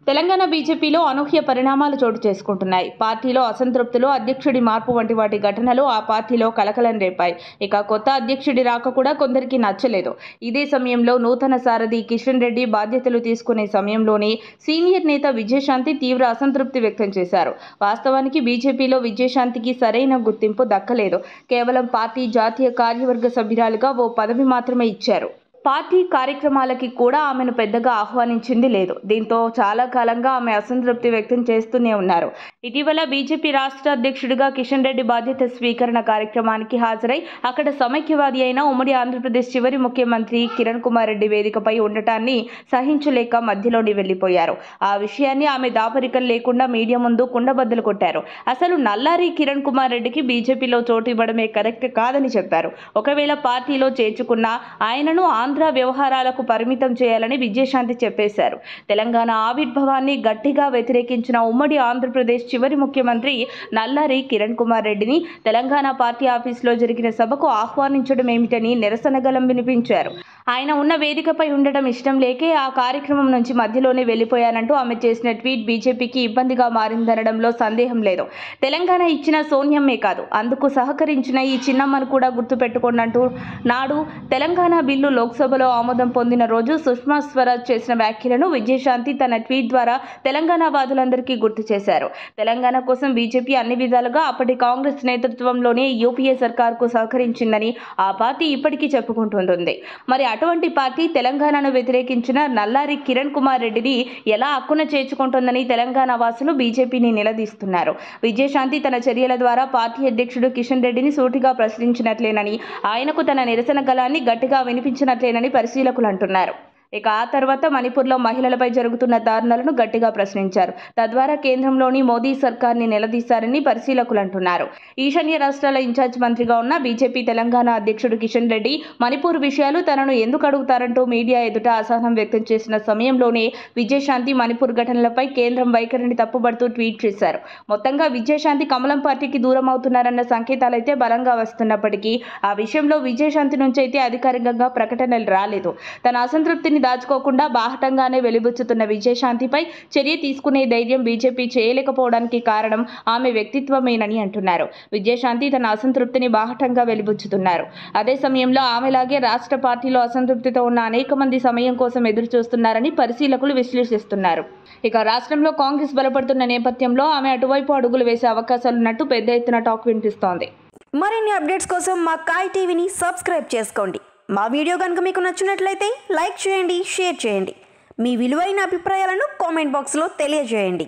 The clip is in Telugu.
తెలంగాణ బీజేపీలో అనూహ్య పరిణామాలు చోటు చేసుకుంటున్నాయి పార్టీలో అసంతృప్తులు అధ్యక్షుడి మార్పు వంటి వాటి ఘటనలు ఆ పార్టీలో కలకలం రేపాయి ఇక కొత్త అధ్యక్షుడి రాక కూడా కొందరికి నచ్చలేదు ఇదే సమయంలో నూతన సారథి కిషన్ రెడ్డి బాధ్యతలు తీసుకునే సమయంలోనే సీనియర్ నేత విజయశాంతి తీవ్ర అసంతృప్తి వ్యక్తం చేశారు వాస్తవానికి బీజేపీలో విజయశాంతికి సరైన గుర్తింపు దక్కలేదు కేవలం పార్టీ జాతీయ కార్యవర్గ సభ్యురాలుగా ఓ పదవి మాత్రమే ఇచ్చారు పార్టీ కార్యక్రమాలకి కూడా ఆమెను పెద్దగా ఆహ్వానించింది లేదు దీంతో చాలా కాలంగా ఆమె అసంతృప్తి వ్యక్తం చేస్తూనే ఉన్నారు ఇటీవల బీజేపీ రాష్ట్ర అధ్యక్షుడిగా కిషన్ రెడ్డి బాధ్యత స్వీకరణ కార్యక్రమానికి హాజరై అక్కడ సమైక్యవాది అయిన ఉమ్మడి ఆంధ్రప్రదేశ్ చివరి ముఖ్యమంత్రి కిరణ్ కుమార్ రెడ్డి వేదికపై ఉండటాన్ని సహించలేక మధ్యలోని వెళ్లిపోయారు ఆ విషయాన్ని ఆమె దాపరికం లేకుండా మీడియా ముందు కుండబద్దలు కొట్టారు అసలు నల్లారి కిరణ్ కుమార్ రెడ్డికి బీజేపీలో చోటు ఇవ్వడమే కరెక్ట్ కాదని చెప్పారు ఒకవేళ పార్టీలో చేర్చుకున్నా ఆయనను ఆంధ్ర వ్యవహారాలకు పరిమితం చేయాలని విజయశాంతి చెప్పేశారు తెలంగాణ ఆవిర్భావాన్ని గట్టిగా వ్యతిరేకించిన ఉమ్మడి ఆంధ్రప్రదేశ్ చివరి ముఖ్యమంత్రి నల్లారి కిరణ్ కుమార్ రెడ్డిని తెలంగాణ పార్టీ ఆఫీసులో జరిగిన సభకు ఆహ్వానించడం ఏమిటని నిరసన గలం వినిపించారు ఆయన ఉన్న వేదికపై ఉండటం ఇష్టం లేకే ఆ కార్యక్రమం నుంచి మధ్యలోనే వెళ్ళిపోయానంటూ ఆమె చేసిన ట్వీట్ బీజేపీకి ఇబ్బందిగా మారిందనడంలో సందేహం లేదు తెలంగాణ ఇచ్చిన సోనియమ్మే కాదు అందుకు సహకరించిన ఈ చిన్నమ్మను కూడా గుర్తుపెట్టుకోండంటూ నాడు తెలంగాణ బిల్లు లోక్సభలో ఆమోదం పొందిన రోజు సుష్మా స్వరాజ్ చేసిన వ్యాఖ్యలను విజయశాంతి తన ట్వీట్ ద్వారా తెలంగాణ వాదులందరికీ గుర్తు చేశారు తెలంగాణ కోసం బీజేపీ అన్ని విధాలుగా అప్పటి కాంగ్రెస్ నేతృత్వంలోనే యూపీఏ సర్కార్కు సహకరించిందని ఆ పార్టీ ఇప్పటికీ చెప్పుకుంటుంటుంది మరి అటువంటి పార్టీ తెలంగాణను వ్యతిరేకించిన నల్లారి కిరణ్ కుమార్ రెడ్డిని ఎలా హక్కున చేర్చుకుంటుందని తెలంగాణ వాసులు బీజేపీని నిలదీస్తున్నారు విజయశాంతి తన చర్యల ద్వారా పార్టీ అధ్యక్షుడు కిషన్ రెడ్డిని సూటిగా ప్రశ్నించినట్లేనని ఆయనకు తన నిరసన గలాన్ని గట్టిగా వినిపించినట్లేనని పరిశీలకులు అంటున్నారు ఇక ఆ తర్వాత మణిపూర్లో మహిళలపై జరుగుతున్న దారుణాలను గట్టిగా ప్రశ్నించారు తద్వారా కేంద్రంలోని మోదీ సర్కార్ని నిలదీశారని పరిశీలకులు అంటున్నారు ఈశాన్య రాష్ట్రాల ఇన్ఛార్జ్ మంత్రిగా ఉన్న బీజేపీ తెలంగాణ అధ్యక్షుడు కిషన్ రెడ్డి మణిపూర్ విషయాలు తనను ఎందుకు అడుగుతారంటూ మీడియా ఎదుట అసహనం వ్యక్తం చేసిన సమయంలోనే విజయశాంతి మణిపూర్ ఘటనలపై కేంద్రం వైఖరిని తప్పుబడుతూ ట్వీట్ చేశారు మొత్తంగా విజయశాంతి కమలం పార్టీకి దూరం అవుతున్నారన్న సంకేతాలైతే బలంగా వస్తున్నప్పటికీ ఆ విషయంలో విజయశాంతి నుంచి అయితే అధికారికంగా ప్రకటనలు రాలేదు తన అసంతృప్తిని దాచుకోకుండా బాహటంగానే వెలిబుచ్చుతున్న విజయశాంతిపై చర్య తీసుకునే ధైర్యం బీజేపీ చేయలేకపోవడానికి కారణం ఆమె వ్యక్తిత్వమేనని అంటున్నారు విజయశాంతి తన అసంతృప్తిని బాహటంగా వెలిబుచ్చుతున్నారు అదే సమయంలో ఆమెలాగే రాష్ట్ర పార్టీలో అసంతృప్తితో ఉన్న అనేక మంది సమయం కోసం ఎదురు చూస్తున్నారని పరిశీలకులు విశ్లేషిస్తున్నారు ఇక రాష్ట్రంలో కాంగ్రెస్ బలపడుతున్న నేపథ్యంలో ఆమె అటువైపు అడుగులు వేసే అవకాశాలున్నట్టు పెద్ద ఎత్తున టాక్ వినిపిస్తోంది మరిన్ని అప్డేట్స్ కోసం మా కాయ్ టీవీని సబ్స్క్రైబ్ చేసుకోండి మా వీడియో కనుక మీకు నచ్చినట్లయితే లైక్ చేయండి షేర్ చేయండి మీ విలువైన అభిప్రాయాలను కామెంట్ బాక్స్లో తెలియజేయండి